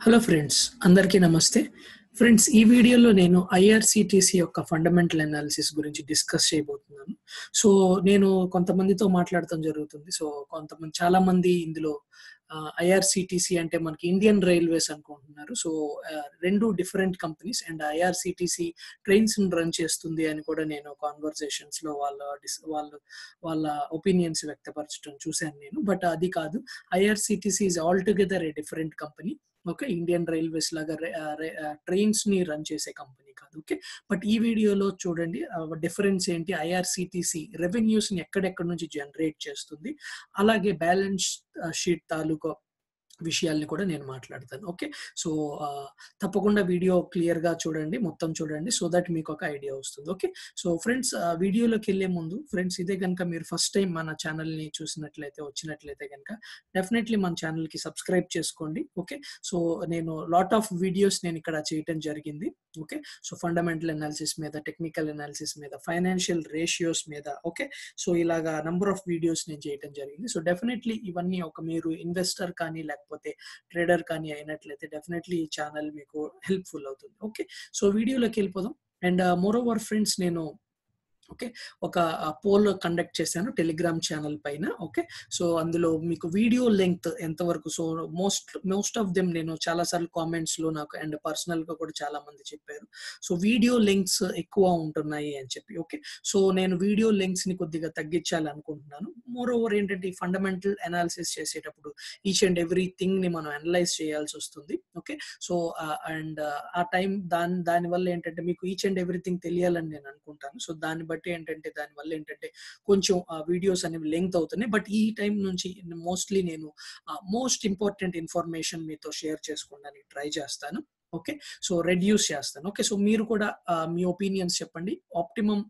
hello friends అందరికీ నమస్తే friends ఈ వీడియోలో నేను ఐఆర్సిటిసి యొక్క ఫండమెంటల్ అనాలిసిస్ గురించి డిస్కస్ చేయబోతున్నాను సో నేను కొంతమందితో మాట్లాడటం జరుగుతుంది సో కొంతమంది చాలా మంది ఇందులో ఐఆర్సిటిసి అంటే మనకి ఇండియన్ రైల్వేస్ అనుకుంటున్నారు సో రెండు different companies and IRCTC trains run చేస్తుంది అని కూడా నేను కాన్వర్సేషన్స్ లో వాళ్ళ వాళ్ళు వాళ్ళ ఒపీనియన్స్ వ్యక్తపరచడం చూశాను నేను బట్ అది కాదు IRCTC is altogether a different company okay Indian railways లాగా ట్రైన్స్ ని రన్ చేసే కంపెనీ కాదు ఓకే బట్ ఈ వీడియోలో చూడండి డిఫరెన్స్ ఏంటి ఐఆర్సిటిసి రెవెన్యూస్ ని ఎక్కడెక్కడ నుంచి జనరేట్ చేస్తుంది అలాగే బ్యాలెన్స్ షీట్ తాలూకా విషయాల్ని కూడా నేను మాట్లాడతాను ఓకే సో తప్పకుండా వీడియో క్లియర్ గా చూడండి మొత్తం చూడండి సో దట్ మీకు ఒక ఐడియా వస్తుంది ఓకే సో ఫ్రెండ్స్ వీడియోలోకి వెళ్లే ముందు ఫ్రెండ్స్ ఇదే కనుక మీరు ఫస్ట్ టైం మన ఛానల్ ని చూసినట్లయితే వచ్చినట్లయితే కనుక డెఫినెట్లీ మన ఛానల్ కి సబ్స్క్రైబ్ చేసుకోండి ఓకే సో నేను లాట్ ఆఫ్ వీడియోస్ నేను ఇక్కడ చేయటం జరిగింది ఓకే సో ఫండమెంటల్ అనాలిసిస్ మీద టెక్నికల్ అనాలిసిస్ మీద ఫైనాన్షియల్ రేషియోస్ మీద ఓకే సో ఇలాగా నంబర్ ఆఫ్ వీడియోస్ నేను చేయటం జరిగింది సో డెఫినెట్లీ ఇవన్నీ ఒక మీరు ఇన్వెస్టర్ కానీ లేకపోతే ట్రేడర్ కానీ అయినట్లయితే డెఫినెట్లీ ఈ ఛానల్ మీకు హెల్ప్ఫుల్ అవుతుంది ఓకే సో వీడియోలోకి వెళ్ళిపోదాం అండ్ మోర్ ఓవర్ ఫ్రెండ్స్ నేను ఓకే ఒక పోల్ కండక్ట్ చేశాను టెలిగ్రామ్ ఛానల్ పైన ఓకే సో అందులో మీకు వీడియో లెంగ్త్ ఎంతవరకు so most most of them నేను చాలా సార్లు కామెంట్స్ లో నాకు అండ్ పర్సనల్ గా కూడా చాలా మంది చెప్పారు సో వీడియో లెంగ్స్ ఎక్కువ ఉంటున్నాయి అని చెప్పి ఓకే సో నేను వీడియో లెంగ్స్ ని కొద్దిగా తగ్గించాలి అనుకుంటున్నాను మోర్ ఓవర్ ఏంటంటే ఈ ఫండమెంటల్ అనాలిసిస్ చేసేటప్పుడు ఈచ్ అండ్ ఎవ్రీ థింగ్ ని మనం అనలైజ్ చేయాల్సి వస్తుంది ఓకే సో అండ్ ఆ టైం దాని దాని వల్ల ఏంటంటే మీకు ఈచ్ అండ్ ఎవ్రీథింగ్ తెలియాలని నేను అనుకుంటాను సో దాన్ని బట్టి ఏంటంటే దాని వల్ల ఏంటంటే కొంచెం వీడియోస్ అనేవి లెంగ్త్ అవుతున్నాయి బట్ ఈ టైం నుంచి మోస్ట్లీ నేను మోస్ట్ ఇంపార్టెంట్ ఇన్ఫర్మేషన్ మీతో షేర్ చేసుకోవడానికి ట్రై చేస్తాను ఓకే సో రెడ్యూస్ చేస్తాను ఓకే సో మీరు కూడా మీ ఒపీనియన్స్ చెప్పండి optimum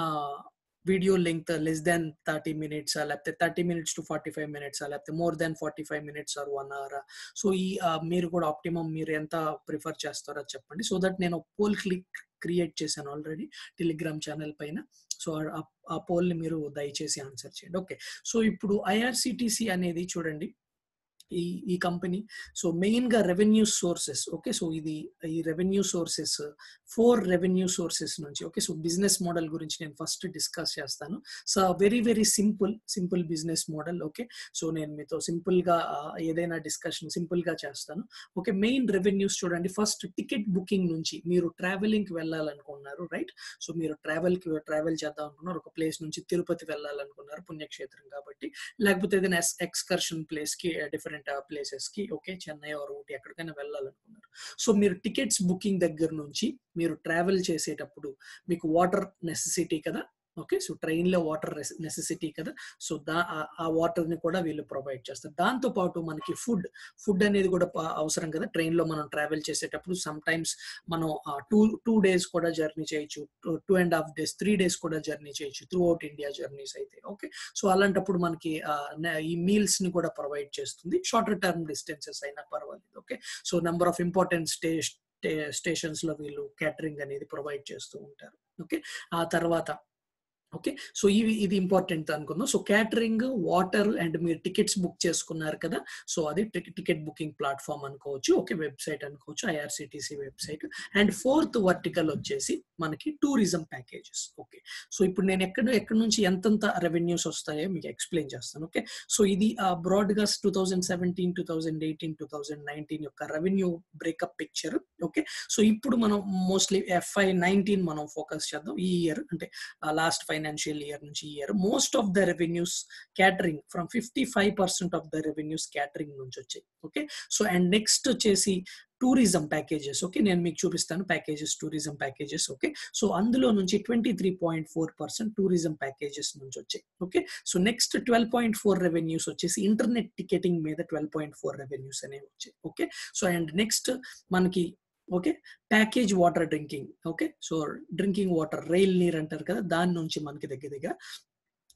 video length less than thirty minutes లేకపోతే thirty minutes to forty five minutes లేకపోతే more than forty five minutes or one hour so ఈ మీరు కూడా ఆప్టిమమ్ మీరు ఎంత ప్రిఫర్ చేస్తారో చెప్పండి సో దట్ నేను పోల్ క్లిక్ క్రియేట్ చేశాను ఆల్రెడీ టెలిగ్రామ్ ఛానల్ పైన సో ఆ పోల్ని మీరు దయచేసి ఆన్సర్ చేయండి ఓకే సో ఇప్పుడు ఐఆర్సిటిసి అనేది చూడండి ఈ ఈ కంపెనీ సో మెయిన్ గా రెవెన్యూ సోర్సెస్ ఓకే సో ఇది ఈ revenue sources four revenue sources నుంచి ఓకే సో బిజినెస్ మోడల్ గురించి నేను ఫస్ట్ డిస్కస్ చేస్తాను so very very simple simple business model okay so నేను మీతో సింపుల్ గా ఏదైనా డిస్కషన్ సింపుల్ గా చేస్తాను ఓకే మెయిన్ రెవెన్యూస్ చూడండి ఫస్ట్ టికెట్ బుకింగ్ నుంచి మీరు ట్రావెలింగ్ కి వెళ్ళాలనుకున్నారు రైట్ సో మీరు ట్రావెల్ కి ట్రావెల్ చేద్దాం అనుకున్నారు ఒక ప్లేస్ నుంచి తిరుపతి వెళ్ళాలనుకున్నారు పుణ్యక్షేత్రం కాబట్టి లేకపోతే ఏదైనా ఎక్స్కర్షన్ ప్లేస్ కి డిఫరెంట్ డిఫరెంట్ ప్లేసెస్ కి ఓకే చెన్నై ఆర్ ఊటీ ఎక్కడికైనా వెళ్ళాలనుకున్నారు సో మీరు టికెట్స్ బుకింగ్ దగ్గర నుంచి మీరు ట్రావెల్ చేసేటప్పుడు మీకు వాటర్ నెసెసిటీ కదా ఓకే సో ట్రైన్ లో వాటర్ నెసెసిటీ కదా సో దా ఆ వాటర్ ని కూడా వీళ్ళు ప్రొవైడ్ చేస్తారు దాంతో పాటు మనకి ఫుడ్ ఫుడ్ అనేది కూడా అవసరం కదా ట్రైన్ లో మనం ట్రావెల్ చేసేటప్పుడు సమ్ టైమ్స్ మనం టూ టూ డేస్ కూడా జర్నీ చేయొచ్చు two and half days three days కూడా జర్నీ చేయొచ్చు త్రూ అవుట్ ఇండియా జర్నీస్ అయితే ఓకే సో అలాంటప్పుడు మనకి ఈ మీల్స్ ని కూడా ప్రొవైడ్ చేస్తుంది షార్టర్ టర్మ్ డిస్టెన్సెస్ అయినా పర్వాలేదు okay so number of important stay stations లో వీళ్ళు క్యాటరింగ్ అనేది ప్రొవైడ్ చేస్తూ ఉంటారు ఓకే ఆ తర్వాత ఓకే సో ఇవి ఇది ఇంపార్టెంట్ అనుకుందాం సో క్యాటరింగ్ వాటర్ అండ్ మీరు టికెట్స్ బుక్ చేసుకున్నారు కదా సో అది టికెట్ బుకింగ్ ప్లాట్ఫామ్ అనుకోవచ్చు ఓకే వెబ్సైట్ అనుకోవచ్చు IRCTC website and fourth vertical వచ్చేసి మనకి టూరిజం ప్యాకేజెస్ ఓకే సో ఇప్పుడు నేను ఎక్కడ ఎక్కడి నుంచి ఎంతంత రెవెన్యూస్ వస్తాయో మీకు ఎక్స్ప్లెయిన్ చేస్తాను ఓకే సో ఇది బ్రాడ్ గా two thousand seventeen two thousand eighteen two thousand nineteen యొక్క revenue breakup picture okay so ఇప్పుడు మనం మోస్ట్లీ ఎఫ్ఐ నైన్టీన్ మనం ఫోకస్ చేద్దాం ఈ ఇయర్ అంటే లాస్ట్ ఫైవ్ ఫైనాన్షియల్ ఇయర్ నుంచి year most of the revenues catering from fifty five percent of the revenues catering నుంచి వచ్చాయి ఓకే సో అండ్ నెక్స్ట్ వచ్చేసి టూరిజం ప్యాకేజెస్ ఓకే నేను మీకు చూపిస్తాను packages tourism packages okay so అందులో నుంచి twenty three point four percent tourism packages నుంచి వచ్చాయి okay so next twelve point four revenues వచ్చేసి ఇంటర్నెట్ టికెటింగ్ మీద ట్వెల్వ్ పాయింట్ ఫోర్ రెవెన్యూస్ అనేవి వచ్చాయి ఓకే సో అండ్ నెక్స్ట్ మనకి okay package water drinking okay so drinking water Rail Neer అంటారు కదా దాని నుంచి మనకి దగ్గర దగ్గర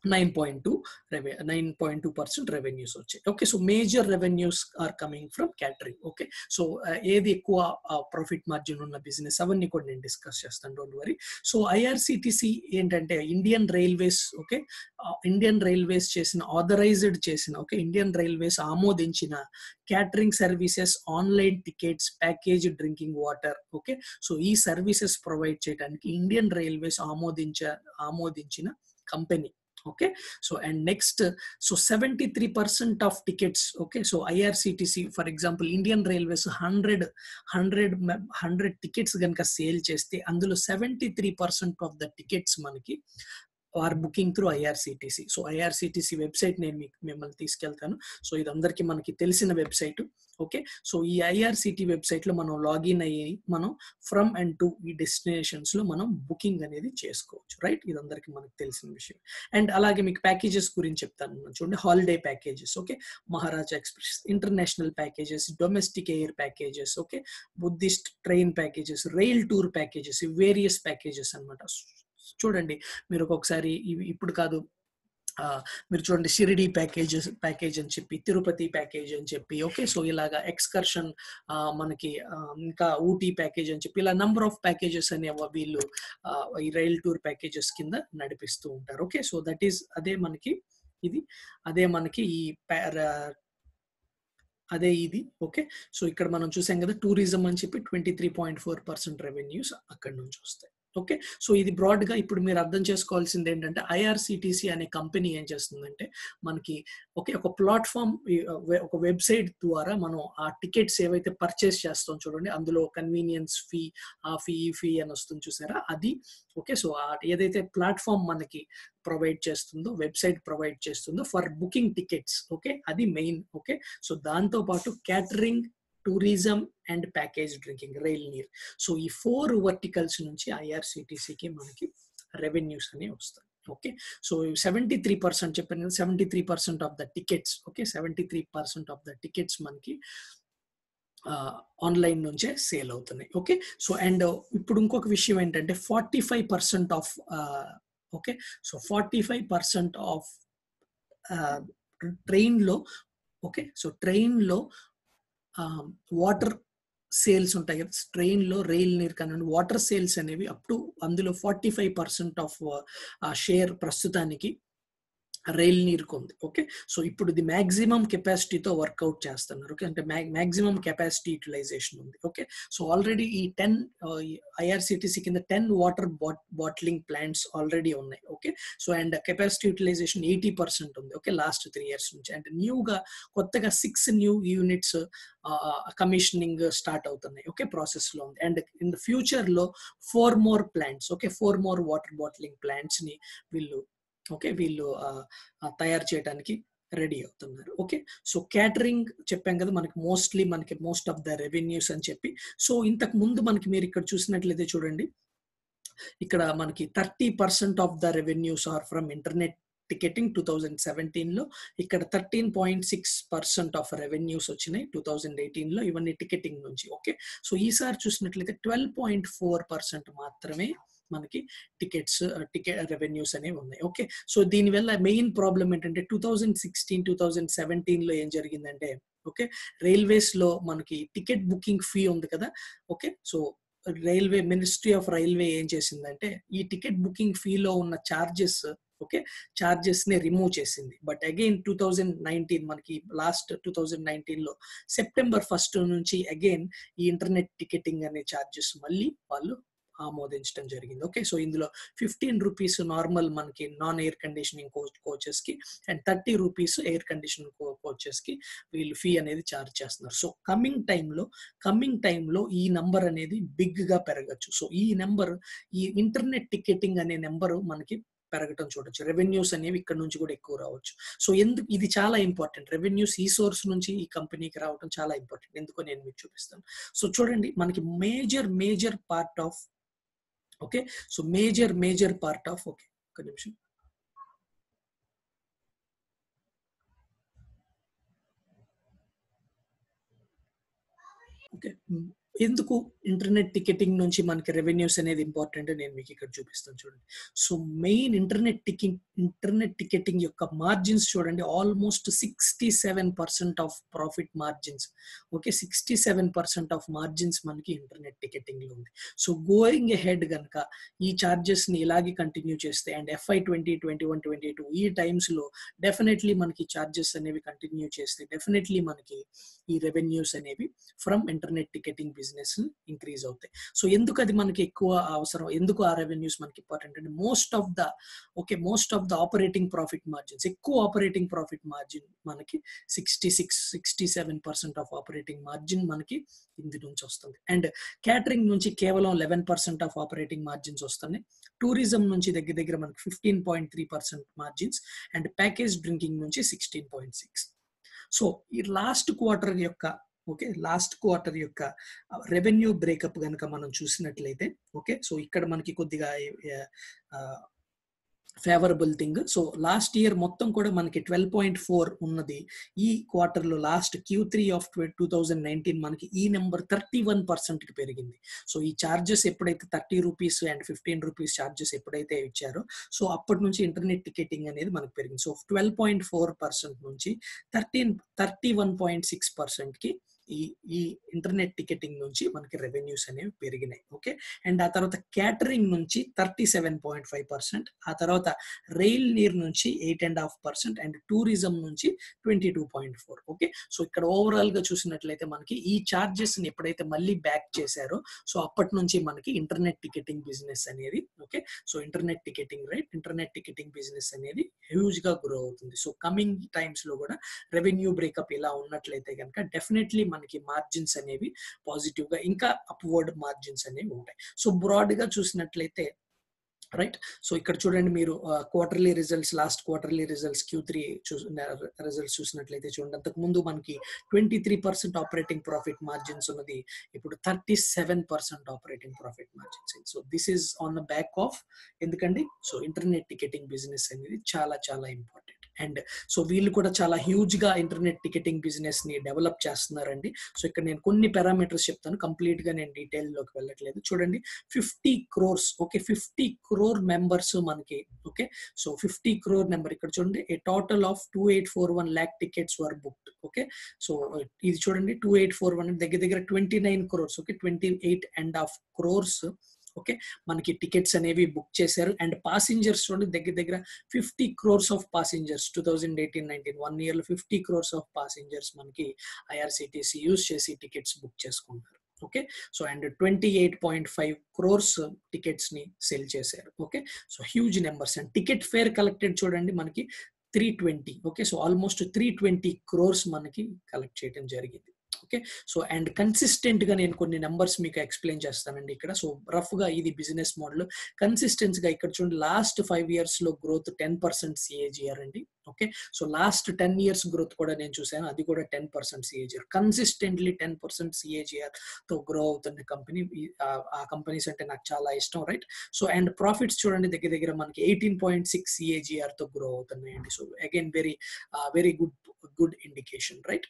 nine point two revenue nine point two percent revenues వచ్చాయి okay so major revenues are coming from catering okay so ఏది ఎక్కువ ప్రాఫిట్ మార్జిన్ ఉన్న బిజినెస్ అవన్నీ కూడా నేను డిస్కస్ చేస్తాను డోంట్ వరీ సో ఐఆర్సిటిసి ఏంటంటే Indian railways okay Indian railways చేసిన ఆథరైజ్డ్ చేసిన ఓకే ఇండియన్ రైల్వేస్ ఆమోదించిన catering services online tickets package drinking water okay so ఈ సర్వీసెస్ ప్రొవైడ్ చేయడానికి ఇండియన్ రైల్వేస్ ఆమోదించ ఆమోదించిన company okay so and next so seventy three percent of tickets okay so IRCTC for example Indian railways hundred hundred hundred tickets కనుక sale చేస్తే అందులో seventy three percent of the tickets మనకి are booking through IRCTC so IRCTC website నేను మీకు మిమ్మల్ని తీసుకెళ్తాను so ఇది అందరికీ మనకి తెలిసిన వెబ్సైట్ ఓకే సో ఈ ఐఆర్సిటి వెబ్సైట్ లో మనం లాగిన్ అయ్యి మనం ఫ్రమ్ అండ్ టు ఈ డెస్టినేషన్స్ లో మనం బుకింగ్ అనేది చేసుకోవచ్చు రైట్ ఇది అందరికీ మనకు తెలిసిన విషయం అండ్ అలాగే మీకు ప్యాకేజెస్ గురించి చెప్తాను చూడండి holiday packages okay Maharaja Express international packages domestic air packages okay Buddhist train packages rail tour packages various packages అనమాట చూడండి మీరు ఒక్కొక్కసారి ఇవి ఇప్పుడు కాదు మీరు చూడండి షిరిడి ప్యాకేజెస్ ప్యాకేజ్ అని చెప్పి తిరుపతి ప్యాకేజ్ అని చెప్పి ఓకే సో ఇలాగా ఎక్స్కర్షన్ మనకి ఇంకా ఊటీ ప్యాకేజ్ అని చెప్పి ఇలా నంబర్ ఆఫ్ ప్యాకేజెస్ అని వీళ్ళు ఈ రైల్ టూర్ ప్యాకేజెస్ కింద నడిపిస్తూ ఉంటారు ఓకే సో దట్ ఈస్ అదే మనకి ఇది అదే మనకి ఈ అదే ఇది ఓకే సో ఇక్కడ మనం చూసాం కదా టూరిజం అని చెప్పి twenty three point four percent revenues అక్కడ నుంచి వస్తాయి ఓకే సో ఇది బ్రాడ్ గా ఇప్పుడు మీరు అర్థం చేసుకోవాల్సింది ఏంటంటే ఐఆర్సిటిసి అనే కంపెనీ ఏం చేస్తుందంటే మనకి ఓకే ఒక ప్లాట్ఫామ్ ఒక వెబ్సైట్ ద్వారా మనం ఆ టికెట్స్ ఏవైతే పర్చేస్ చేస్తాం చూడండి అందులో కన్వీనియన్స్ ఫీ ఆ ఫీ ఈ ఫీ అని వస్తుంది చూసారా అది ఓకే సో ఏదైతే ప్లాట్ఫామ్ మనకి ప్రొవైడ్ చేస్తుందో వెబ్సైట్ ప్రొవైడ్ చేస్తుందో ఫర్ బుకింగ్ టికెట్స్ ఓకే అది మెయిన్ ఓకే సో దాంతో పాటు catering tourism and package drinking Rail Neer so ఈ ఫోర్ వర్టికల్స్ నుంచి ఐఆర్సిటిసికి మనకి రెవెన్యూస్ అనేవి వస్తాయి okay so seventy three percent చెప్పాను కదా seventy three percent of the tickets okay seventy three percent of the tickets మనకి ఆన్లైన్ నుంచే సేల్ అవుతున్నాయి ఓకే సో అండ్ ఇప్పుడు ఇంకొక విషయం ఏంటంటే forty five percent of okay so forty five percent of ట్రైన్లో ఓకే సో ట్రైన్లో వాటర్ సేల్స్ ఉంటాయి కదా ట్రైన్ లో రైల్ నీర్ కానివ్వండి వాటర్ సేల్స్ అనేవి అప్ టు అందులో forty five percent of share ప్రస్తుతానికి రైల్ నీరుకు ఉంది ఓకే సో ఇప్పుడు ఇది మాక్సిమం కెపాసిటీతో వర్కౌట్ చేస్తున్నారు ఓకే అంటే మాక్సిమం కెపాసిటీ యూటిలైజేషన్ ఉంది ఓకే సో ఆల్రెడీ ఈ టెన్ ఐఆర్సిటిసి కింద ten water bottling plants already ఉన్నాయి okay so and capacity utilisation eighty percent ఉంది ఓకే లాస్ట్ త్రీ ఇయర్స్ నుంచి అండ్ న్యూగా కొత్తగా six new units commissioning start అవుతున్నాయి ఓకే ప్రాసెస్ లో ఉంది అండ్ ఇన్ ద ఫ్యూచర్ లో four more plants okay four more water bottling plants ని వీళ్ళు ఓకే వీళ్ళు తయారు చేయడానికి రెడీ అవుతున్నారు ఓకే సో క్యాటరింగ్ చెప్పాం కదా మనకి మోస్ట్లీ మనకి మోస్ట్ ఆఫ్ ద రెవెన్యూస్ అని చెప్పి సో ఇంతకు ముందు మనకి మీరు ఇక్కడ చూసినట్లయితే చూడండి ఇక్కడ మనకి thirty percent of the revenues are from internet ticketing two thousand seventeen లో ఇక్కడ thirteen point six percent of revenues వచ్చినాయి టూ థౌజండ్ ఎయిటీన్ లో ఇవన్నీ టికెటింగ్ నుంచి ఓకే సో ఈసారి చూసినట్లయితే ట్వెల్వ్ పాయింట్ ఫోర్ పర్సెంట్ మాత్రమే మనకి టికెట్స్ టికెట్ రెవెన్యూస్ అనేవి ఉన్నాయి ఓకే సో దీనివల్ల మెయిన్ ప్రాబ్లం ఏంటంటే two thousand sixteen two thousand seventeen లో ఏం జరిగిందంటే ఓకే రైల్వేస్ లో మనకి టికెట్ బుకింగ్ ఫీ ఉంది కదా okay so railway ministry of railway ఏం చేసిందంటే ఈ టికెట్ బుకింగ్ ఫీలో ఉన్న చార్జెస్ ఓకే చార్జెస్ ని రిమూవ్ చేసింది but again two thousand nineteen మనకి లాస్ట్ టూ థౌజండ్ నైన్టీన్ లో సెప్టెంబర్ ఫస్ట్ నుంచి అగైన్ ఈ ఇంటర్నెట్ టికెటింగ్ అనే చార్జెస్ మళ్ళీ వాళ్ళు ఆమోదించడం జరిగింది ఓకే సో ఇందులో ఫిఫ్టీన్ రూపీస్ నార్మల్ మనకి non air conditioning coach coaches కి and thirty rupees air conditioning coaches కి వీళ్ళు ఫీ అనేది చార్జ్ చేస్తున్నారు సో కమింగ్ టైంలో కమింగ్ టైంలో ఈ నంబర్ అనేది బిగ్ గా పెరగచ్చు సో ఈ నెంబర్ ఈ ఇంటర్నెట్ టికెటింగ్ అనే నెంబర్ మనకి పెరగటం చూడొచ్చు రెవెన్యూస్ అనేవి ఇక్కడ నుంచి కూడా ఎక్కువ రావచ్చు సో ఎందుకు ఇది చాలా ఇంపార్టెంట్ రెవెన్యూస్ ఈ సోర్స్ నుంచి ఈ కంపెనీకి రావడం చాలా ఇంపార్టెంట్ ఎందుకో నేను మీకు చూపిస్తాను సో చూడండి మనకి major major part of okay so major major part of okay ఒక నిమిషం ఓకే ఎందుకు ఇంటర్నెట్ టికెటింగ్ నుంచి మనకి రెవెన్యూస్ అనేది ఇంపార్టెంట్ నేను మీకు ఇక్కడ చూపిస్తాను చూడండి so main internet ticket internet ticketing యొక్క మార్జిన్స్ చూడండి almost sixty seven percent of profit margins okay sixty seven percent of margins మనకి ఇంటర్నెట్ టికెటింగ్ లో ఉంది సో గోయింగ్ హెడ్ కనుక ఈ చార్జెస్ ని ఇలాగే కంటిన్యూ చేస్తే and FY twenty twenty one twenty two ఈ టైమ్స్ లో డెఫినెట్లీ మనకి చార్జెస్ అనేవి కంటిన్యూ చేస్తే డెఫినెట్లీ మనకి ఈ రెవెన్యూస్ అనేవి from internet ticketing business increase అవుతాయి సో ఎందుకు అది మనకి ఎక్కువ అవసరం ఎందుకు ఆ రెవెన్యూస్ మనకి ఇంపార్టెంట్ అంటే most of the okay most of the operating profit margins ఎక్కువ ఆపరేటింగ్ ప్రాఫిట్ మార్జిన్ మనకి sixty six sixty seven percent of operating margin మనకి ఇంది నుంచి వస్తుంది అండ్ క్యాటరింగ్ నుంచి కేవలం eleven percent of operating margins వస్తున్నాయి టూరిజం నుంచి దగ్గర దగ్గర మనకి fifteen point three percent margins and package drinking నుంచి సిక్స్టీన్ పాయింట్ సిక్స్ సో ఈ లాస్ట్ క్వార్టర్ యొక్క ఓకే లాస్ట్ క్వార్టర్ యొక్క రెవెన్యూ బ్రేకప్ కనుక మనం చూసినట్లయితే ఓకే సో ఇక్కడ మనకి కొద్దిగా favourable thing so last year మొత్తం కూడా మనకి ట్వెల్వ్ పాయింట్ ఫోర్ ఉన్నది ఈ క్వార్టర్ లో last Q three of two thousand nineteen మనకి ఈ నెంబర్ థర్టీ వన్ పర్సెంట్ కి పెరిగింది సో ఈ చార్జెస్ ఎప్పుడైతే thirty rupees and fifteen rupees charges ఎప్పుడైతే ఇచ్చారో సో అప్పటి నుంచి ఇంటర్నెట్ టికెటింగ్ అనేది మనకు పెరిగింది so twelve point four percent నుంచి thirteen thirty one point six percent కి ఈ ఈ ఇంటర్నెట్ టికెటింగ్ నుంచి మనకి రెవెన్యూస్ అనేవి పెరిగినాయి ఓకే అండ్ ఆ తర్వాత క్యాటరింగ్ నుంచి thirty seven point five percent ఆ తర్వాత రైల్ నీర్ నుంచి eight and half percent and tourism నుంచి twenty two point four okay so ఇక్కడ ఓవరాల్ గా చూసినట్లయితే మనకి ఈ చార్జెస్ ని ఎప్పుడైతే మళ్ళీ బ్యాక్ చేశారో సో అప్పటి నుంచి మనకి ఇంటర్నెట్ టికెటింగ్ బిజినెస్ అనేది okay so internet ticketing right internet ticketing business అనేది హ్యూజ్ గా గ్రో అవుతుంది సో కమింగ్ టైమ్స్ లో కూడా రెవెన్యూ బ్రేకప్ ఇలా ఉన్నట్లయితే కనుక డెఫినెట్లీ మనకి మార్జిన్స్ అనేవి పాజిటివ్ గా ఇంకా అప్వర్డ్ మార్జిన్స్ అనేవి ఉంటాయి సో బ్రాడ్ గా చూసినట్లయితే రైట్ సో ఇక్కడ చూడండి మీరు quarterly results last quarterly results Q three results చూసినట్లయితే చూడండి అంతకు ముందు మనకి twenty three percent operating profit margins ఉన్నది ఇప్పుడు thirty seven percent operating profit margins so this is on the back of ఎందుకండి సో ఇంటర్నెట్ టికెటింగ్ బిజినెస్ అనేది చాలా చాలా ఇంపార్టెంట్ అండ్ సో వీళ్ళు కూడా చాలా హ్యూజ్ గా ఇంటర్నెట్ టికెటింగ్ బిజినెస్ ని డెవలప్ చేస్తున్నారండి సో ఇక్కడ నేను కొన్ని పారామీటర్స్ చెప్తాను కంప్లీట్ గా నేను డీటెయిల్ లోకి వెళ్ళట్లేదు చూడండి fifty crores okay fifty crore members మనకి okay so fifty crore number ఇక్కడ చూడండి a total of two eight four one lakh tickets were booked okay so ఇది చూడండి టూ ఎయిట్ ఫోర్ వన్ దగ్గర దగ్గర twenty nine crores okay twenty eight and half crores okay మనకి tickets అనేవి book చేశారు అండ్ పాసింజర్స్ చూడండి దగ్గర దగ్గర fifty crores of passengers two thousand eighteen nineteen one year లో ఫిఫ్టీ క్రోర్స్ ఆఫ్ పాసింజర్స్ మనకి ఐఆర్సిటిసి యూజ్ చేసి టికెట్స్ బుక్ చేసుకుంటారు okay so and twenty eight point five crores tickets ని సెల్ చేశారు okay so huge numbers and ticket fare collected చూడండి మనకి three twenty okay so almost three twenty crores మనకి collect చేయడం జరిగింది ఓకే సో అండ్ కన్సిస్టెంట్ గా నేను కొన్ని నెంబర్స్ మీకు ఎక్స్ప్లెయిన్ చేస్తానండి ఇక్కడ సో రఫ్ గా ఇది బిజినెస్ మోడల్ కన్సిస్టెన్స్ గా ఇక్కడ చూడండి లాస్ట్ ఫైవ్ ఇయర్స్ లో గ్రోత్ టెన్ పర్సెంట్ సిఏజిఆర్ అండి okay so last ten years growth కూడా నేను చూసాను అది కూడా ten percent CAGR consistently ten percent CAGR తో గ్రో అవుతున్న కంపెనీ ఆ కంపెనీస్ అంటే నాకు చాలా ఇష్టం రైట్ సో అండ్ ప్రాఫిట్స్ చూడండి దగ్గర దగ్గర మనకి ఎయిటీన్ పాయింట్ సిక్స్ సిఏజిఆర్ తో గ్రో అవుతున్నాయండి so again very very good good indication right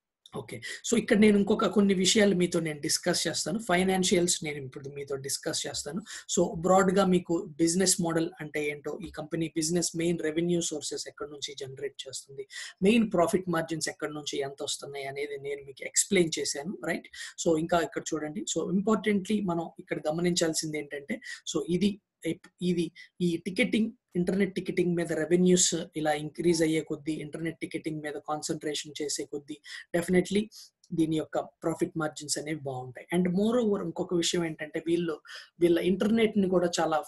okay so ఇక్కడ నేను ఇంకొక కొన్ని విషయాలు మీతో నేను డిస్కస్ చేస్తాను ఫైనాన్షియల్స్ నేను ఇప్పుడు మీతో డిస్కస్ చేస్తాను సో బ్రాడ్ గా మీకు బిజినెస్ మోడల్ అంటే ఏంటో ఈ company business main revenue sources ఎక్కడి నుంచి జనరేట్ చేస్తుంది మెయిన్ ప్రాఫిట్ మార్జిన్స్ ఎక్కడి నుంచి ఎంత వస్తున్నాయి అనేది నేను మీకు ఎక్స్ప్లెయిన్ చేశాను రైట్ సో ఇంకా ఇక్కడ చూడండి సో ఇంపార్టెంట్లీ మనం ఇక్కడ గమనించాల్సింది ఏంటంటే సో ఇది ఇది ఈ టికెటింగ్ ఇంటర్నెట్ టికెటింగ్ మీద రెవెన్యూస్ ఇలా ఇంక్రీజ్ అయ్యే కొద్దీ ఇంటర్నెట్ టికెటింగ్ మీద కాన్సన్ట్రేషన్ చేసే కొద్దీ డెఫినెట్లీ దీని యొక్క ప్రాఫిట్ మార్జిన్స్ అనేవి బాగుంటాయి అండ్ మోర్ ఓవర్ ఇంకొక విషయం ఏంటంటే వీళ్ళు వీళ్ళ ఇంటర్నెట్ ని కూడా చాలా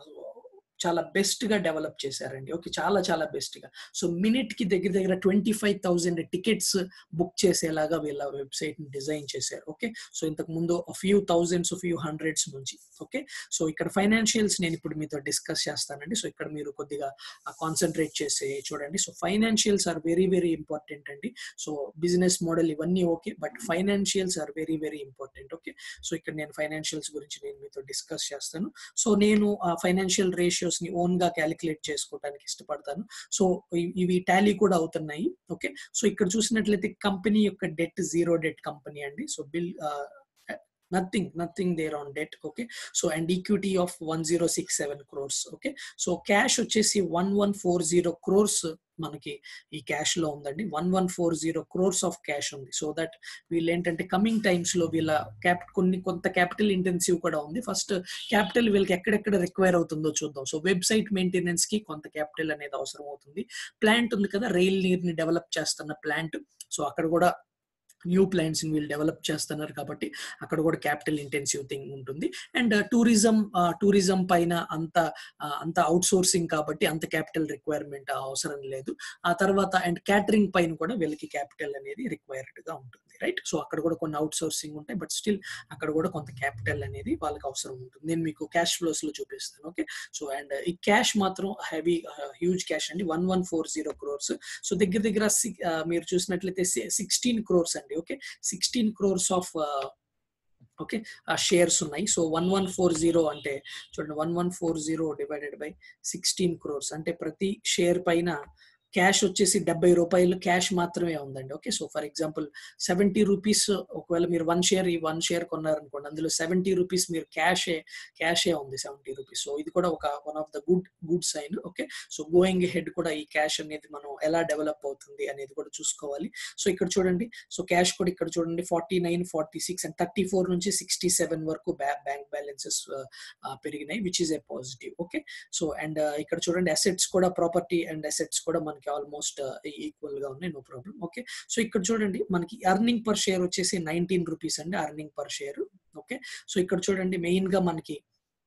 చాలా బెస్ట్ గా డెవలప్ చేశారండి ఓకే చాలా చాలా బెస్ట్ గా సో మినిట్ కి దగ్గర దగ్గర twenty five thousand tickets book చేసేలాగా వీళ్ళ వెబ్సైట్ ని డిజైన్ చేశారు ఓకే సో ఇంతకు ముందు ఫ్యూ థౌజండ్స్ ఫ్యూ హండ్రెడ్స్ నుంచి ఓకే సో ఇక్కడ ఫైనాన్షియల్స్ నేను ఇప్పుడు మీతో డిస్కస్ చేస్తానండి సో ఇక్కడ మీరు కొద్దిగా కాన్సన్ట్రేట్ చేసి చూడండి so financials are very very important అండి సో బిజినెస్ మోడల్ ఇవన్నీ okay but financials are very very important okay so ఇక్కడ నేను ఫైనాన్షియల్స్ గురించి నేను మీతో డిస్కస్ చేస్తాను సో నేను ఆ ఫైనాన్షియల్ రేషియోస్ ని ఓన్ గా క్యాలిక్యులేట్ చేసుకోవడానికి ఇష్టపడతాను సో ఇవి టాలీ కూడా అవుతున్నాయి ఓకే సో ఇక్కడ చూసినట్లయితే కంపెనీ యొక్క డెట్ జీరో డెట్ కంపెనీ అండి so bill nothing nothing there on debt okay so and equity of 1067 crores okay so cash వచ్చేసి 1140 crores మనకి ఈ క్యాష్ లో ఉందండి one one four zero crores of cash ఉంది సో దట్ వీళ్ళు ఏంటంటే కమింగ్ టైమ్స్ లో వీళ్ళ క్యాప్ కొన్ని కొంత క్యాపిటల్ ఇంటెన్సివ్ కూడా ఉంది ఫస్ట్ క్యాపిటల్ వీళ్ళకి ఎక్కడెక్కడ రిక్వైర్ అవుతుందో చూద్దాం సో వెబ్సైట్ మెయింటెనెన్స్ కి కొంత క్యాపిటల్ అనేది అవసరం అవుతుంది ప్లాంట్ ఉంది కదా రైల్ నీర్ ని డెవలప్ చేస్తున్న ప్లాంట్ సో అక్కడ కూడా న్యూ ప్లాంట్స్ వీళ్ళు డెవలప్ చేస్తున్నారు కాబట్టి అక్కడ కూడా క్యాపిటల్ ఇంటెన్సివ్ థింగ్ ఉంటుంది అండ్ టూరిజం టూరిజం పైన అంత అంత అవుట్ సోర్సింగ్ కాబట్టి అంత క్యాపిటల్ రిక్వైర్మెంట్ అవసరం లేదు ఆ తర్వాత అండ్ క్యాటరింగ్ పైన కూడా వీళ్ళకి క్యాపిటల్ అనేది రిక్వైర్డ్ గా ఉంటుంది రైట్ సో అక్కడ కూడా కొన్ని అవుట్ సోర్సింగ్ ఉంటాయి బట్ స్టిల్ అక్కడ కూడా కొంత క్యాపిటల్ అనేది వాళ్ళకి అవసరం ఉంటుంది నేను మీకు క్యాష్ ఫ్లోస్ లో చూపిస్తాను ఓకే సో అండ్ ఈ క్యాష్ మాత్రం హెవీ హ్యూజ్ క్యాష్ అండి one one four zero crores so దగ్గర దగ్గర మీరు చూసినట్లయితే సిక్స్టీన్ క్రోర్స్ అండి okay sixteen crores of okay shares ఉన్నాయి so one one four zero అంటే చూడండి one one four zero divided by sixteen crores అంటే ప్రతి షేర్ పైన క్యాష్ వచ్చేసి డెబ్బై రూపాయలు క్యాష్ మాత్రమే ఉందండి okay so for example seventy rupees ఒకవేళ మీరు వన్ షేర్ ఈ వన్ షేర్ కొన్నారనుకోండి అందులో సెవెంటీ రూపీస్ మీరు క్యాషే క్యాషే ఉంది సెవెంటీ రూపీస్ సో ఇది కూడా ఒక one of the good good sign okay so going head కూడా ఈ క్యాష్ అనేది మనం ఎలా డెవలప్ అవుతుంది అనేది కూడా చూసుకోవాలి సో ఇక్కడ చూడండి సో క్యాష్ కూడా ఇక్కడ చూడండి forty nine forty six and thirty four నుంచి సిక్స్టీ సెవెన్ వరకు బ్యాంక్ బ్యాలెన్సెస్ పెరిగినాయి which is a positive okay so and ఇక్కడ చూడండి అసెట్స్ కూడా ప్రాపర్టీ అండ్ అసెట్స్ కూడా మనకి ఆల్మోస్ట్ ఈక్వల్ గా ఉన్నాయి నో ప్రాబ్లం ఓకే సో ఇక్కడ చూడండి మనకి అర్నింగ్ పర్ షేర్ వచ్చేసి నైన్టీన్ రూపీస్ అండి earning per share okay so ఇక్కడ చూడండి మెయిన్ గా మనకి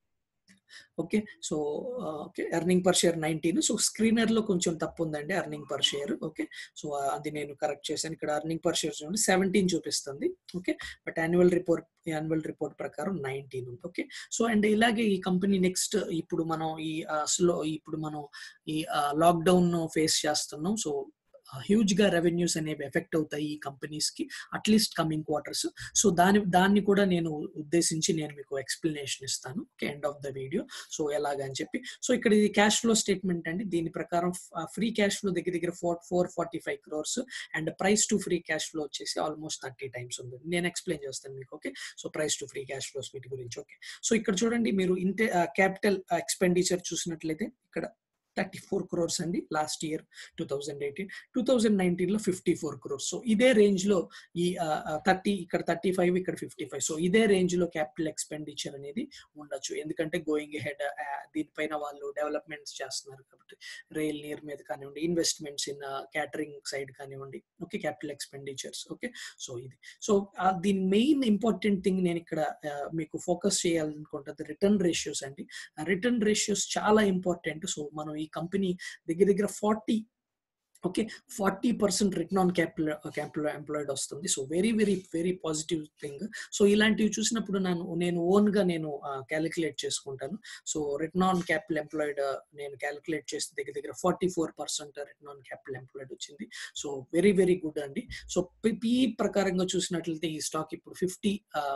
okay so okay earning per share nineteen so screener లో కొంచెం తప్పు ఉందండి earning per share okay so అది నేను కరెక్ట్ చేశాను ఇక్కడ అర్నింగ్ పర్ షేర్ చూడండి సెవెంటీన్ చూపిస్తుంది okay but annual report annual report ప్రకారం నైన్టీన్ ఉంది ఓకే సో అండ్ ఇలాగే ఈ కంపెనీ నెక్స్ట్ ఇప్పుడు మనం ఈ స్లో ఇప్పుడు మనం ఈ లాక్డౌన్ ఫేస్ చేస్తున్నాం సో హ్యూజ్ గా రెవెన్యూస్ అనేవి ఎఫెక్ట్ అవుతాయి ఈ కంపెనీస్ కి అట్లీస్ట్ కమింగ్ క్వార్టర్స్ సో దాని దాన్ని కూడా నేను ఉద్దేశించి నేను మీకు ఎక్స్ప్లెనేషన్ ఇస్తాను okay end of the video so ఎలాగని చెప్పి సో ఇక్కడ ఇది క్యాష్ ఫ్లో స్టేట్మెంట్ అండి దీని ప్రకారం ఫ్రీ క్యాష్ ఫ్లో దగ్గర దగ్గర four four forty five crores and price to free cash flow వచ్చేసి ఆల్మోస్ట్ థర్టీ టైమ్స్ ఉంది నేను ఎక్స్ప్లెయిన్ చేస్తాను మీకు okay so price to free cash flows వీటి గురించి ఓకే సో ఇక్కడ చూడండి మీరు ఇంటే క్యాపిటల్ ఎక్స్పెండిచర్ చూసినట్లయితే ఇక్కడ థర్టీ ఫోర్ క్రోర్స్ అండి last year two thousand eighteen two thousand nineteen లో ఫిఫ్టీ ఫోర్ క్రోర్స్ సో ఇదే రేంజ్ లో ఈ థర్టీ ఇక్కడ థర్టీ ఫైవ్ ఇక్కడ ఫిఫ్టీ ఫైవ్ సో ఇదే రేంజ్ లో క్యాపిటల్ ఎక్స్పెండిచర్ అనేది ఉండొచ్చు ఎందుకంటే గోయింగ్ హెడ్ దీనిపైన వాళ్ళు డెవలప్మెంట్స్ చేస్తున్నారు కాబట్టి రైల్ నీర్ మీద కానివ్వండి ఇన్వెస్ట్మెంట్స్ ఇన్ క్యాటరింగ్ సైడ్ కానివ్వండి okay capital expenditures okay so ఇది సో దీని మెయిన్ ఇంపార్టెంట్ థింగ్ నేను ఇక్కడ మీకు ఫోకస్ చేయాలనుకుంటుంది రిటర్న్ రేషియోస్ అండి రిటర్న్ రేషియోస్ చాలా ఇంపార్టెంట్ సో మనం ఈ కంపెనీ దగ్గర దగ్గర forty okay forty percent return on capital capital employed వస్తుంది so very very very positive thing so ఇలాంటివి చూసినప్పుడు నేను నేను ఓన్ గా నేను క్యాలిక్యులేట్ చేసుకుంటాను so return on capital employed నేను క్యాలిక్యులేట్ చేస్తే దగ్గర దగ్గర forty four percent return on capital employed వచ్చింది సో వెరీ వెరీ గుడ్ అండి సో పిఈ ప్రకారంగా చూసినట్లయితే ఈ స్టాక్ ఇప్పుడు ఫిఫ్టీ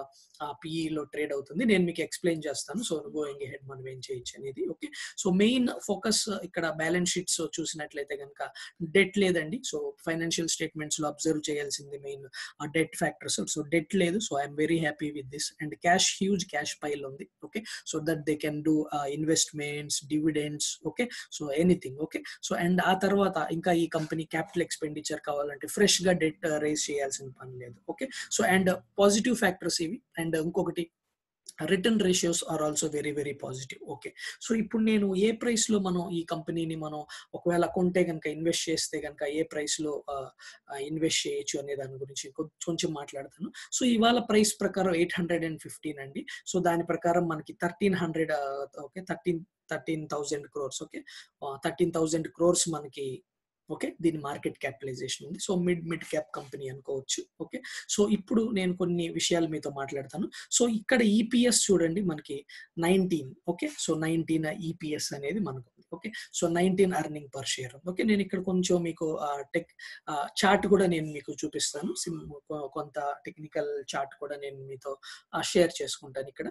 పిఈలో ట్రేడ్ అవుతుంది నేను మీకు ఎక్స్ప్లెయిన్ చేస్తాను సో గోయింగ్ హెడ్ మనం ఏం చేయొచ్చు అనేది ఓకే సో మెయిన్ ఫోకస్ ఇక్కడ బ్యాలెన్స్ షీట్స్ చూసినట్లయితే కనుక డెట్ లేదండి సో ఫైనాన్షియల్ స్టేట్మెంట్స్ లో అబ్జర్వ్ చేయాల్సింది main debt factors so debt లేదు so I'm very happy with this and cash huge cash pile ఉంది okay so that they can do investments dividends okay so anything okay so and ఆ తర్వాత ఇంకా ఈ company capital expenditure కావాలంటే fresh గా debt raise చేయాల్సిన పని లేదు ఓకే సో అండ్ పాజిటివ్ ఫ్యాక్టర్స్ ఇవి అండ్ ఇంకొకటి return ratios are also very very positive okay so ఇప్పుడు నేను ఏ ప్రైస్ లో మనం ఈ కంపెనీని మనం ఒకవేళ కొంటే కనుక ఇన్వెస్ట్ చేస్తే కనుక ఏ ప్రైస్ లో ఇన్వెస్ట్ చేయొచ్చు అనే దాని గురించి కొంచెం మాట్లాడతాను సో ఇవాళ ప్రైస్ ప్రకారం ఎయిట్ హండ్రెడ్ అండ్ ఫిఫ్టీన్ అండి సో దాని ప్రకారం మనకి thirteen hundred okay thirteen thirteen thousand crores okay thirteen thousand crores మనకి ఓకే దీని మార్కెట్ క్యాపిటలైజేషన్ ఉంది so mid mid cap company అనుకోవచ్చు ఓకే సో ఇప్పుడు నేను కొన్ని విషయాలు మీతో మాట్లాడతాను సో ఇక్కడ ఈపీఎస్ చూడండి మనకి nineteen okay so nineteen EPS అనేది మనకు okay so nineteen earning per share okay నేను ఇక్కడ కొంచెం మీకు టెక్ చార్ట్ కూడా నేను మీకు చూపిస్తాను కొంత టెక్నికల్ చార్ట్ కూడా నేను మీతో షేర్ చేసుకుంటాను ఇక్కడ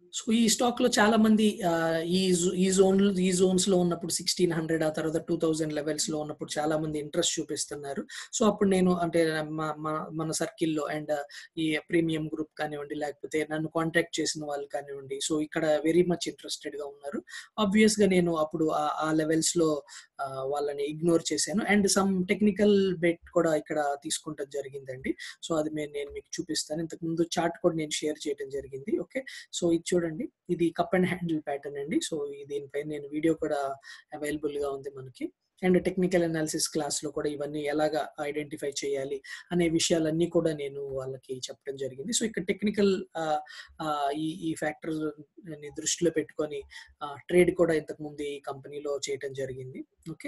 సో ఈ స్టాక్ లో చాలా మంది ఆ, ఈ జో- ఈ జోన్ ఈ జోన్స్ లో ఉన్నప్పుడు సిక్స్టీన్ హండ్రెడ్ ఆ తర్వాత టూ థౌజండ్ లెవెల్స్ లో ఉన్నప్పుడు చాలా మంది ఇంట్రెస్ట్ చూపిస్తున్నారు సో అప్పుడు నేను అంటే మా- మా- మన సర్కిల్లో అండ్ ఈ ప్రీమియం గ్రూప్ కానివ్వండి లేకపోతే నన్ను కాంటాక్ట్ చేసిన వాళ్ళు కానివ్వండి సో ఇక్కడ వెరీ మచ్ ఇంట్రెస్టెడ్ గా ఉన్నారు ఆబ్వియస్ గా నేను అప్పుడు ఆ- ఆ లెవెల్స్ లో ఆ, వాళ్ళని ఇగ్నోర్ చేశాను అండ్ సమ్ టెక్నికల్ బెట్ కూడా ఇక్కడ తీసుకుంటం జరిగిందండి సో అది నేను నేను మీకు చూపిస్తాను ఇంతకు ముందు చార్ట్ కూడా నేను షేర్ చేయడం జరిగింది ఓకే సో ఇది చూడండి ఇది కప్ అండ్ హ్యాండిల్ ప్యాటర్న్ అండి సో ఈ దీనిపై నేను వీడియో కూడా అవైలబుల్ గా ఉంది మనకి అండ్ టెక్నికల్ అనాలిసిస్ క్లాస్ లో కూడా ఇవన్నీ ఎలాగా ఐడెంటిఫై చేయాలి అనే విషయాలన్నీ కూడా నేను వాళ్ళకి చెప్పడం జరిగింది సో ఇక్కడ టెక్నికల్ ఈ ఈ ఫ్యాక్టర్ దృష్టిలో పెట్టుకొని ట్రేడ్ కూడా ఇంతకు ముందు ఈ కంపెనీలో చేయటం జరిగింది ఓకే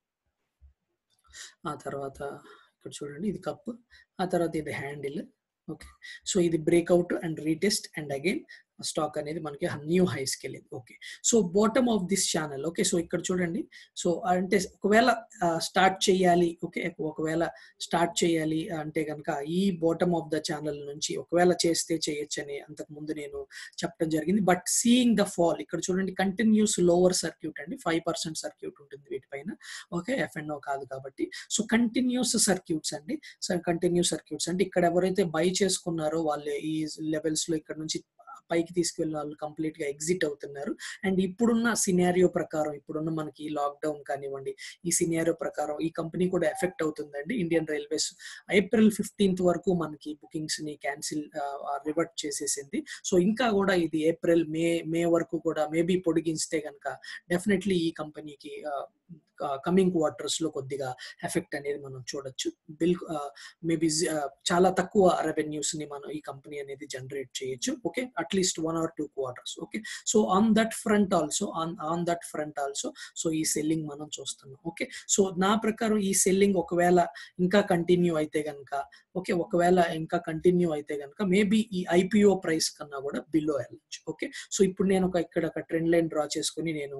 ఆ తర్వాత ఇక్కడ చూడండి ఇది కప్ ఆ తర్వాత ఇది హ్యాండిల్ ఓకే సో ఇది breakout and retest and again stock అనేది మనకి న్యూ హైస్కి వెళ్ళింది okay so bottom of this channel okay so ఇక్కడ చూడండి సో అంటే ఒకవేళ స్టార్ట్ చేయాలి ఓకే ఒకవేళ స్టార్ట్ చేయాలి అంటే కనుక ఈ బాటమ్ ఆఫ్ ద ఛానల్ నుంచి ఒకవేళ చేస్తే చేయొచ్చని అంతకు ముందు నేను చెప్పడం జరిగింది బట్ సీయింగ్ ద ఫాల్ ఇక్కడ చూడండి కంటిన్యూస్ లోవర్ సర్క్యూట్ అండి ఫైవ్ పర్సెంట్ సర్క్యూట్ ఉంటుంది వీటిపైన ఓకే ఎఫ్ అండ్ కాదు కాబట్టి సో కంటిన్యూస్ సర్క్యూట్స్ అండి సో కంటిన్యూస్ సర్క్యూట్స్ అంటే ఇక్కడ ఎవరైతే బై చేసుకున్నారో వాళ్ళు ఈ లెవెల్స్ లో ఇక్కడ నుంచి పైకి తీసుకెళ్ళిన వాళ్ళు కంప్లీట్ గా ఎగ్జిట్ అవుతున్నారు అండ్ ఇప్పుడున్న సినారియో ప్రకారం ఇప్పుడున్న మనకి లాక్డౌన్ కానివ్వండి ఈ సినారియో ప్రకారం ఈ కంపెనీ కూడా ఎఫెక్ట్ అవుతుందండి ఇండియన్ రైల్వేస్ ఏప్రిల్ ఫిఫ్టీన్త్ వరకు మనకి బుకింగ్స్ ని క్యాన్సిల్ రివర్ట్ చేసేసింది సో ఇంకా కూడా ఇది ఏప్రిల్ మే మే వరకు కూడా మేబీ పొడిగిస్తే కనుక డెఫినెట్లీ ఈ కంపెనీకి కమింగ్ క్వార్టర్స్ లో కొద్దిగా ఎఫెక్ట్ అనేది మనం చూడొచ్చు బిల్ మేబీ చాలా తక్కువ రెవెన్యూస్ ని మనం ఈ కంపెనీ అనేది జనరేట్ చేయొచ్చు okay at least one or two quarters okay so on that front also on on that front also so ఈ సెల్లింగ్ మనం చూస్తున్నాం ఓకే సో నా ప్రకారం ఈ సెల్లింగ్ ఒకవేళ ఇంకా కంటిన్యూ అయితే కనుక ఓకే ఒకవేళ ఇంకా కంటిన్యూ అయితే కనుక మేబీ ఈ ఐపీఓ ప్రైస్ కన్నా కూడా బిలో వెళ్ళచ్చు ఓకే సో ఇప్పుడు నేను ఒక ఇక్కడ ఒక ట్రెండ్ లైన్ డ్రా చేసుకుని నేను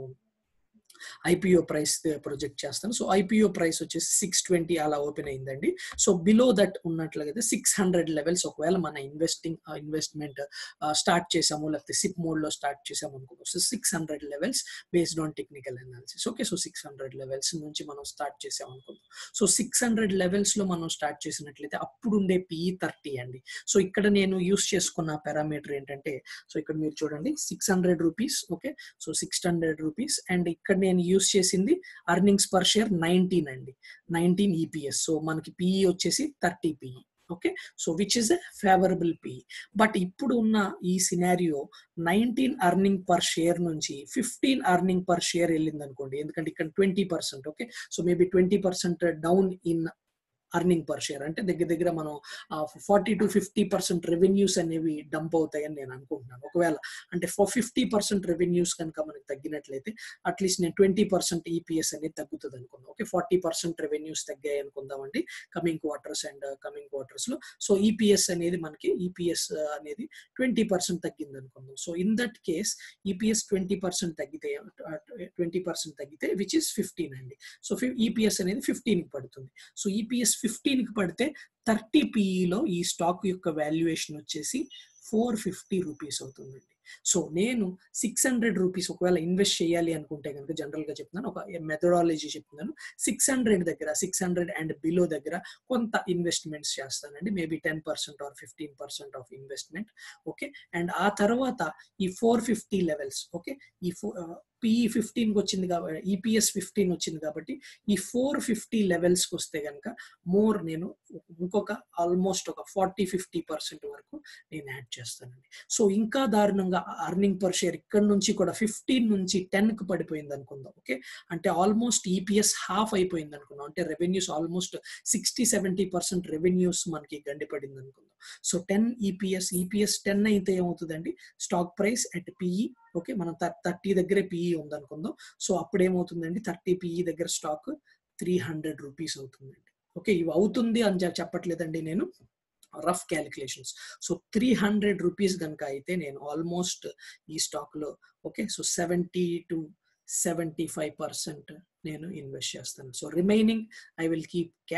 ఐపీఓ ప్రైస్ ప్రొజెక్ట్ చేస్తాను సో ఐపీఓ ప్రైస్ వచ్చేసి సిక్స్ ట్వంటీ అలా ఓపెన్ అయిందండి సో బిలో దట్ ఉన్నట్లయితే సిక్స్ హండ్రెడ్ లెవెల్స్ ఒకవేళ మన ఇన్వెస్టింగ్ ఇన్వెస్ట్మెంట్ స్టార్ట్ చేసాము లేకపోతే సిప్ మోడ్ లో స్టార్ట్ చేసాము అనుకో so six hundred levels based on technical analysis okay so six hundred levels నుంచి మనం స్టార్ట్ చేసాం అనుకుందాం సో సిక్స్ హండ్రెడ్ లెవెల్స్ లో మనం స్టార్ట్ చేసినట్లయితే అప్పుడు ఉండే పిఈ థర్టీ అండి సో ఇక్కడ నేను యూస్ చేసుకున్న పారామీటర్ ఏంటంటే సో ఇక్కడ మీరు చూడండి six hundred rupees okay so six hundred rupees and ఇక్కడ నేను యూస్ చేసింది అర్నింగ్స్ పర్ షేర్ నైన్టీన్ అండి నైన్టీన్ ఈపీఎస్ సో మనకి పిఈ వచ్చేసి thirty PE okay so which is a favourable PE but ఇప్పుడు ఉన్న ఈ scenario nineteen earning per share నుంచి ఫిఫ్టీన్ అర్నింగ్ పర్ షేర్ వెళ్ళింది అనుకోండి ఎందుకంటే ఇక్కడ twenty percent okay so maybe twenty percent down in earning per share అంటే దగ్గర దగ్గర మనం forty to fifty percent revenues అనేవి డంప్ అవుతాయని నేను అనుకుంటున్నాను ఒకవేళ అంటే ఫర్ ఫిఫ్టీ పర్సెంట్ రెవెన్యూస్ కనుక మనకి తగ్గినట్లయితే అట్లీస్ట్ నేను ట్వంటీ పర్సెంట్ ఈపీఎస్ అనేది తగ్గుతుంది అనుకుందాం ఓకే ఫార్టీ పర్సెంట్ రెవెన్యూస్ తగ్గాయి అనుకుందామండి coming quarters and coming quarters లో సో ఈపీఎస్ అనేది మనకి ఈపీఎస్ అనేది ట్వంటీ పర్సెంట్ తగ్గింది అనుకుందాం so in that case EPS twenty percent తగ్గితే ట్వంటీ పర్సెంట్ తగ్గితే విచ్ ఇస్ ఫిఫ్టీన్ అండి సో ఈపీఎస్ అనేది ఫిఫ్టీన్ కి పడుతుంది సో ఈపీఎస్ ఫిఫ్టీన్ కి పడితే థర్టీ పిఈలో ఈ స్టాక్ యొక్క వాల్యుయేషన్ వచ్చేసి ఫోర్ ఫిఫ్టీ రూపీస్ అవుతుందండి సో నేను సిక్స్ హండ్రెడ్ రూపీస్ ఒకవేళ ఇన్వెస్ట్ చేయాలి అనుకుంటే కనుక జనరల్ గా చెప్తున్నాను ఒక మెథడాలజీ చెప్తున్నాను సిక్స్ హండ్రెడ్ దగ్గర సిక్స్ హండ్రెడ్ అండ్ బిలో దగ్గర కొంత ఇన్వెస్ట్మెంట్స్ చేస్తానండి maybe ten percent or fifteen percent of investment okay and ఆ తర్వాత ఈ ఫోర్ ఫిఫ్టీ లెవెల్స్ ఓకే ఈ పిఈ ఫిఫ్టీన్ వచ్చింది కాబట్టి ఈపీఎస్ ఫిఫ్టీన్ వచ్చింది కాబట్టి ఈ ఫోర్ ఫిఫ్టీ లెవెల్స్కి వస్తే కనుక మోర్ నేను ఇంకొక ఆల్మోస్ట్ ఒక ఫార్టీ ఫిఫ్టీ పర్సెంట్ వరకు నేను యాడ్ చేస్తానండి సో ఇంకా దారుణంగా అర్నింగ్ పర్ షేర్ ఇక్కడ నుంచి కూడా ఫిఫ్టీన్ నుంచి టెన్ కి పడిపోయింది అనుకుందాం ఓకే అంటే ఆల్మోస్ట్ ఈపీఎస్ హాఫ్ అయిపోయింది అనుకుందాం అంటే revenues almost sixty seventy percent revenues మనకి గండిపడింది అనుకుందాం so ten EPS EPS ten అయితే ఏమవుతుందండి stock price at PE okay మనం థర్టీ దగ్గరే పిఈ ఉందనుకుందాం సో అప్పుడు ఏమవుతుందండి థర్టీ పిఈ దగ్గర స్టాక్ త్రీ హండ్రెడ్ రూపీస్ అవుతుందండి ఓకే ఇవి అవుతుంది అని చెప్పట్లేదండి నేను rough calculations so three hundred rupees కనుక అయితే నేను ఆల్మోస్ట్ ఈ స్టాక్ లో okay so seventy to seventy five percent నేను ఇన్వెస్ట్ చేస్తాను so remaining I will keep cash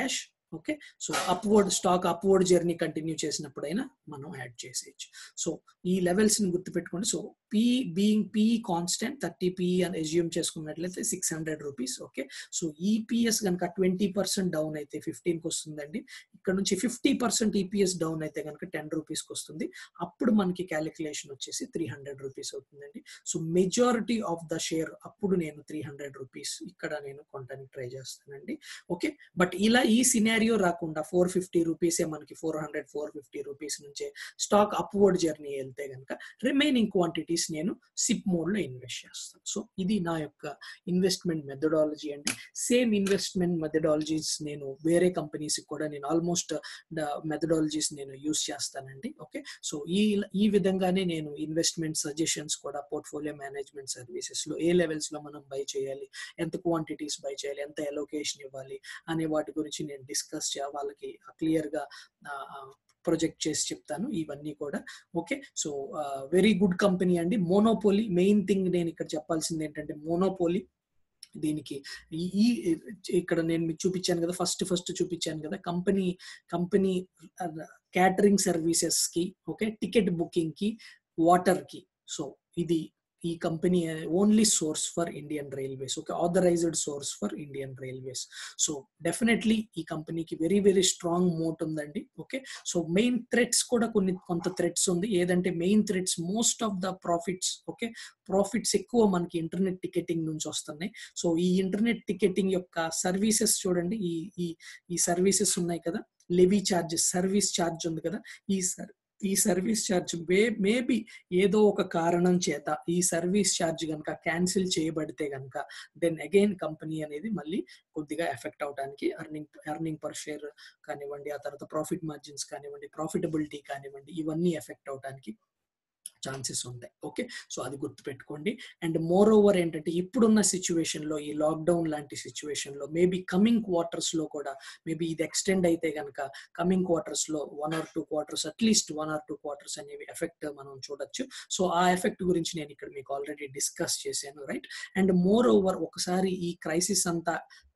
okay so upward stock upward journey continue చేసినప్పుడైనా మనం యాడ్ చేసేయచ్చు సో ఈ లెవెల్స్ ని గుర్తుపెట్టుకోండి so P being P constant thirty P అని assume చేసుకున్నట్లయితే six hundred rupees okay so EPS కనుక ట్వంటీ పర్సెంట్ డౌన్ అయితే ఫిఫ్టీన్కి వస్తుందండి ఇక్కడ నుంచి ఫిఫ్టీ పర్సెంట్ ఈపీఎస్ డౌన్ అయితే కనుక టెన్ రూపీస్కి వస్తుంది అప్పుడు మనకి క్యాలిక్యులేషన్ వచ్చేసి త్రీ హండ్రెడ్ రూపీస్ అవుతుందండి so majority of the share అప్పుడు నేను త్రీ హండ్రెడ్ రూపీస్ ఇక్కడ నేను కొనడానికి ట్రై చేస్తానండి ఓకే బట్ ఇలా ఈ సినారియో రాకుండా ఫోర్ ఫిఫ్టీ రూపీసే మనకి four hundred four fifty rupees నుంచే స్టాక్ అప్వర్డ్ జర్నీ వెళ్తే కనుక రిమైనింగ్ క్వాంటిటీస్ నేను సిప్ మోడ్ లో ఇన్వెస్ట్ చేస్తాను సో ఇది నా యొక్క ఇన్వెస్ట్మెంట్ మెథడాలజీ అండి సేమ్ ఇన్వెస్ట్మెంట్ మెథడాలజీస్ నేను వేరే కంపెనీస్ కూడా నేను ఆల్మోస్ట్ మెథడాలజీస్ నేను యూస్ చేస్తానండి ఓకే సో ఈ ఈ విధంగానే నేను ఇన్వెస్ట్మెంట్ సజెషన్స్ కూడా పోర్ట్ఫోలియో మేనేజ్మెంట్ సర్వీసెస్ లో ఏ లెవెల్స్ లో మనం బై చేయాలి ఎంత క్వాంటిటీస్ బై చేయాలి ఎంత ఎలొకేషన్ ఇవ్వాలి అనే వాటి గురించి నేను డిస్కస్ చే వాళ్ళకి క్లియర్ గా ప్రొజెక్ట్ చేసి చెప్తాను ఇవన్నీ కూడా okay so very good company అండి మోనోపోలీ మెయిన్ థింగ్ నేను ఇక్కడ చెప్పాల్సింది ఏంటంటే మోనోపోలీ దీనికి ఈ ఇక్కడ నేను మీకు చూపించాను కదా ఫస్ట్ ఫస్ట్ చూపించాను కదా కంపెనీ కంపెనీ క్యాటరింగ్ సర్వీసెస్ కి ఓకే టికెట్ బుకింగ్ కి వాటర్ కి సో ఇది ఈ company only source for Indian railways okay authorized source for Indian railways so definitely ఈ కంపెనీకి వెరీ వెరీ స్ట్రాంగ్ మోట్ ఉందండి ఓకే సో మెయిన్ థ్రెట్స్ కూడా కొన్ని కొంత థ్రెట్స్ ఉంది ఏదంటే main threats most of the profits okay profits ఎక్కువ మనకి ఇంటర్నెట్ టికెటింగ్ నుంచి వస్తున్నాయి సో ఈ ఇంటర్నెట్ టికెటింగ్ యొక్క సర్వీసెస్ చూడండి ఈ ఈ ఈ సర్వీసెస్ ఉన్నాయి కదా లెవీ ఛార్జెస్ సర్వీస్ ఛార్జ్ ఉంది కదా ఈ సర్ ఈ సర్వీస్ ఛార్జ్ మే మేబీ ఏదో ఒక కారణం చేత ఈ సర్వీస్ ఛార్జ్ కనుక క్యాన్సిల్ చేయబడితే కనుక దెన్ అగైన్ కంపెనీ అనేది మళ్ళీ కొద్దిగా ఎఫెక్ట్ అవడానికి అర్నింగ్ అర్నింగ్ పర్ షేర్ కానివ్వండి ఆ తర్వాత ప్రాఫిట్ మార్జిన్స్ కానివ్వండి ప్రాఫిటబిలిటీ కానివ్వండి ఇవన్నీ ఎఫెక్ట్ అవడానికి ఛాన్సెస్ ఉంటాయి ఓకే సో అది గుర్తుపెట్టుకోండి అండ్ మోర్ ఓవర్ ఏంటంటే ఇప్పుడున్న సిచ్యువేషన్ లో ఈ లాక్డౌన్ లాంటి సిచ్యువేషన్ లో మేబీ కమింగ్ క్వార్టర్స్ లో కూడా మేబీ ఇది ఎక్స్టెండ్ అయితే కనుక కమింగ్ క్వార్టర్స్ లో one or two quarters at least one or two quarters అనేవి ఎఫెక్ట్ మనం చూడొచ్చు సో ఆ ఎఫెక్ట్ గురించి నేను ఇక్కడ మీకు ఆల్రెడీ డిస్కస్ చేశాను రైట్ అండ్ మోర్ ఓవర్ ఒకసారి ఈ క్రైసిస్ అంతా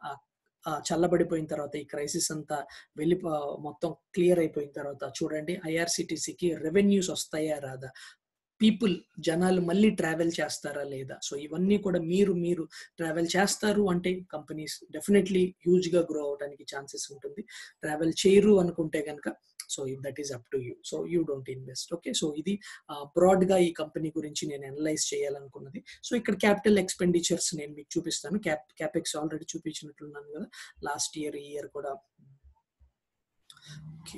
చల్లబడిపోయిన తర్వాత ఈ క్రైసిస్ అంతా వెళ్ళి మొత్తం క్లియర్ అయిపోయిన తర్వాత చూడండి ఐఆర్సిటీసీకి రెవెన్యూస్ వస్తాయా రాదా పీపుల్ జనాలు మళ్ళీ ట్రావెల్ చేస్తారా లేదా సో ఇవన్నీ కూడా మీరు మీరు ట్రావెల్ చేస్తారు అంటే కంపెనీస్ డెఫినెట్లీ హ్యూజ్ గా గ్రో అవడానికి ఛాన్సెస్ ఉంటుంది ట్రావెల్ చేయరు అనుకుంటే కనుక so that is up to you so you don't invest okay so ఇది బ్రాడ్ గా ఈ కంపెనీ గురించి నేను అనలైజ్ చేయాలనుకున్నది సో ఇక్కడ క్యాపిటల్ ఎక్స్పెండిచర్స్ నేను మీకు చూపిస్తాను క్యాప్ క్యాపెక్స్ ఆల్రెడీ చూపించినట్లున్నాను కదా లాస్ట్ ఇయర్ ఈ ఇయర్ కూడా ఓకే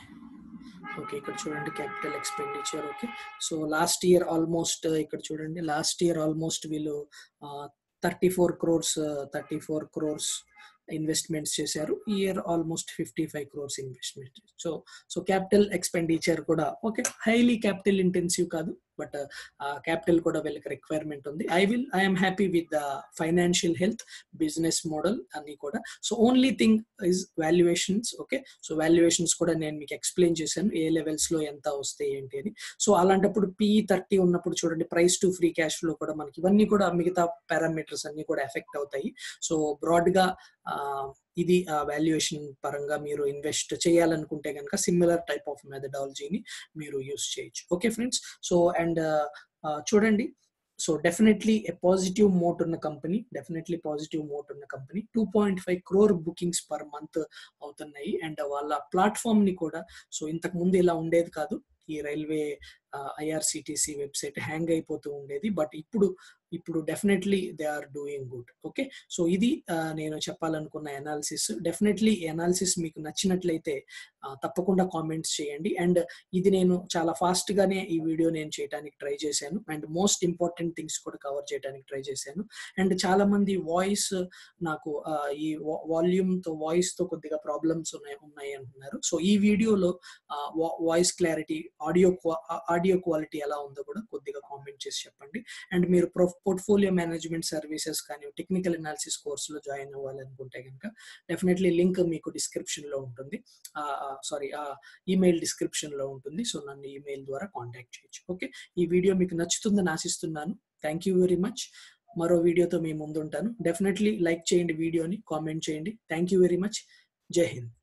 ఓకే ఇక్కడ చూడండి capital expenditure okay so last year almost ఇక్కడ చూడండి లాస్ట్ ఇయర్ ఆల్మోస్ట్ వీళ్ళు thirty four crores thirty four crores investments చేశారు ఈ year almost fifty five crores investment so so capital expenditure కూడా ఓకే హైలీ క్యాపిటల్ ఇంటెన్సివ్ కాదు బట్ క్యాపిటల్ కూడా వీళ్ళకి రిక్వైర్మెంట్ ఉంది I will I'm happy with the financial health business model అన్ని కూడా so only thing is valuations okay so valuations కూడా నేను మీకు ఎక్స్ప్లెయిన్ చేశాను ఏ లెవెల్స్ లో ఎంత వస్తాయి ఏంటి అని సో అలాంటప్పుడు పిఈ థర్టీ ఉన్నప్పుడు చూడండి price to free cash flow కూడా మనకి ఇవన్నీ కూడా మిగతా పారామీటర్స్ అన్ని కూడా ఎఫెక్ట్ అవుతాయి సో బ్రాడ్ గా ఇది వాల్యుయేషన్ పరంగా మీరు ఇన్వెస్ట్ చేయాలనుకుంటే కనుక సిమిలర్ టైప్ ఆఫ్ మెథడాలజీని మీరు యూస్ చేయొచ్చు ఓకే ఫ్రెండ్స్ సో అండ్ చూడండి so definitely a positive moat ఉన్న కంపెనీ డెఫినెట్లీ పాజిటివ్ మోట్ ఉన్న company two point five crore bookings per month అవుతున్నాయి అండ్ వాళ్ళ ప్లాట్ఫామ్ ని కూడా సో ఇంతకు ముందు ఇలా ఉండేది కాదు ఈ రైల్వే ఐఆర్సిటిసి వెబ్సైట్ హ్యాంగ్ అయిపోతూ ఉండేది బట్ ఇప్పుడు ఇప్పుడు definitely they are doing good okay so ఇది నేను చెప్పాలనుకున్న ఎనాలిసిస్ డెఫినెట్లీ ఎనాలిసిస్ మీకు నచ్చినట్లయితే తప్పకుండా కామెంట్స్ చేయండి అండ్ ఇది నేను చాలా ఫాస్ట్ గానే ఈ వీడియో నేను చేయడానికి ట్రై చేశాను అండ్ మోస్ట్ ఇంపార్టెంట్ థింగ్స్ కూడా కవర్ చేయడానికి ట్రై చేశాను అండ్ చాలా మంది వాయిస్ నాకు ఈ వాల్యూమ్ తో వాయిస్ తో కొద్దిగా ప్రాబ్లమ్స్ ఉన్నాయి ఉన్నాయి అంటున్నారు సో ఈ వీడియోలో voice clarity audio audio quality ఎలా ఉందో కూడా కొద్దిగా కామెంట్ చేసి చెప్పండి అండ్ మీరు పోర్ట్ఫోలియో మేనేజ్మెంట్ సర్వీసెస్ కానీ టెక్నికల్ అనాలిసిస్ కోర్సులో జాయిన్ అవ్వాలనుకుంటే కనుక డెఫినెట్లీ లింక్ మీకు డిస్క్రిప్షన్ లో ఉంటుంది సారీ ఈమెయిల్ డిస్క్రిప్షన్ లో ఉంటుంది సో నన్ను ఈమెయిల్ ద్వారా కాంటాక్ట్ చేయొచ్చు ఓకే ఈ వీడియో మీకు నచ్చుతుందని ఆశిస్తున్నాను థ్యాంక్ యూ వెరీ మచ్ మరో వీడియోతో మీ ముందుంటాను డెఫినెట్లీ లైక్ చేయండి వీడియోని కామెంట్ చేయండి థ్యాంక్ యూ వెరీ మచ్ జై హింద్